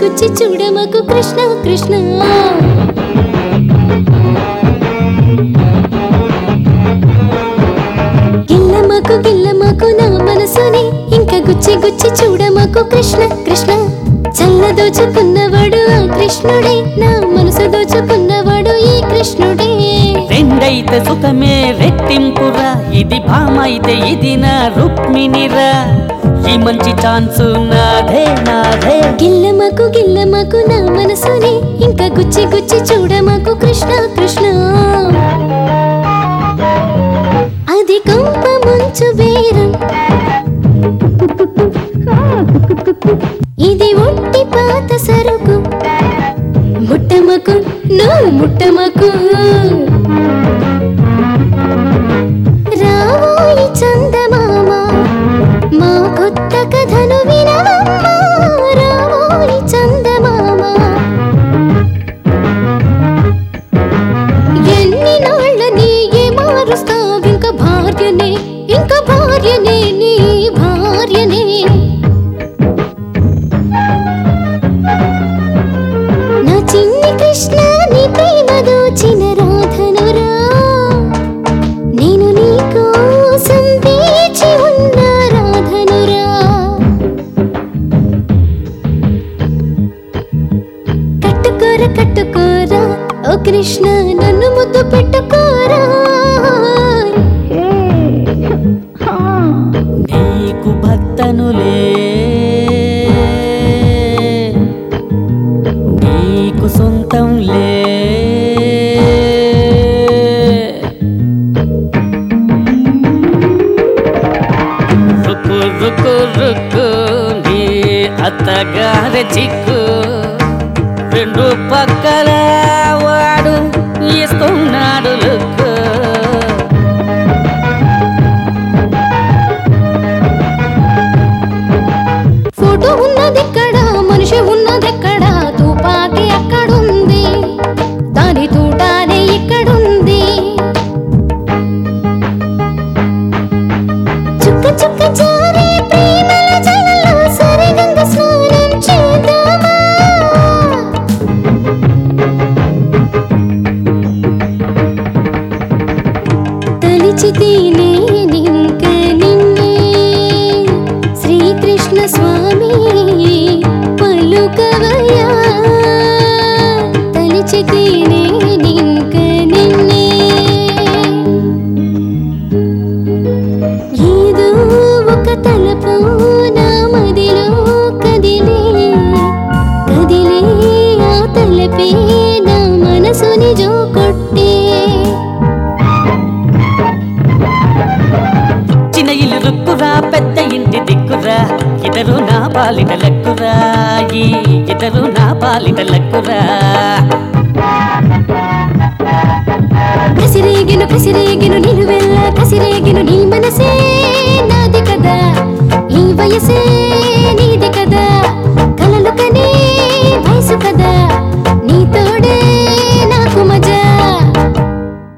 గుచ్చి చూడమకు కృష్ణ కృష్ణ గిల్లమకు గిల్లమకు నా మనసుని ఇంకా గుచ్చి గుచ్చి చూడమకు కృష్ణ కృష్ణ చల్ల దోచుకున్నవాడు ఆ కృష్ణుడే నా మనసు దోచుకున్నవాడు ఈ కృష్ణుడే రెండైతే సుఖమే రెట్టింపురా ఇది భామైతే ఇది నా రుక్మిణిరా ఈ మంచి ఛాన్స్ నాదే నాదే గిల్లమకు గిల్లమకు నా మనసుని ఇంకా గుచ్చి గుచ్చి చూడమకు కృష్ణ కృష్ణ అది కొంప ముంచు బేరం ఇది ఒట్టి పాత సరుకు ముట్టమకు నువ్వు ముట్టమకు రావోయి చందమామ మా కొత్త కథను వినవమ్మా రావోయి చందమామ ఎన్ని నాళ్ళని ఏ మారుస్తావు ఇంకా భార్యనే ఇంకా భార్యనే నీ భార్యనే నా చిన్ని కృష్ణ నీ ప్రేమ దోచిన రాధనురా నేను నీ కోసం వేచి ఉన్న రాధనురా కట్టుకోర కట్టుకోరా ఓ కృష్ణ నన్ను ముద్దు పెట్టుకోరా నీకు భక్తనులే నీకు సొంతంలే రుకు రుకు రుకు నీ అత్తగారి చిక్కు రెండు పక్కల వాడు ఇస్తున్నాడు లుక్కు ఫోటో ఉన్నదెక్కడ మనిషి ఉన్నదెక్కడ తుపాకి అక్కడుంది దాని తూటానే ఇక్కడుంది చుక్క చుక్క జారే ప్రేమల జలలో సరిగంగ స్నానం చేద్దామా తలిచితే నేనింక నిన్నే శ్రీకృష్ణ స్వామి పలుకవయా తలిచితే నేనింక నిన్నే ఏదో ఒక తలపు నా మదిలో కదిలే కదిలే ఆ తలపే నా మనసుని జో కొట్టే చిన్న ఇల్లు రుక్కురా పెద్ద ఇంటి దిక్కురా ఇద్దరు నా పాలిట లక్కురా ఈ ఇద్దరు నా పాలిట లక్కురా కసిరేగిను కసిరేగిను నిలువెల్ల కసిరేగిను నీ మనసే నాది కదా ఈ వయసే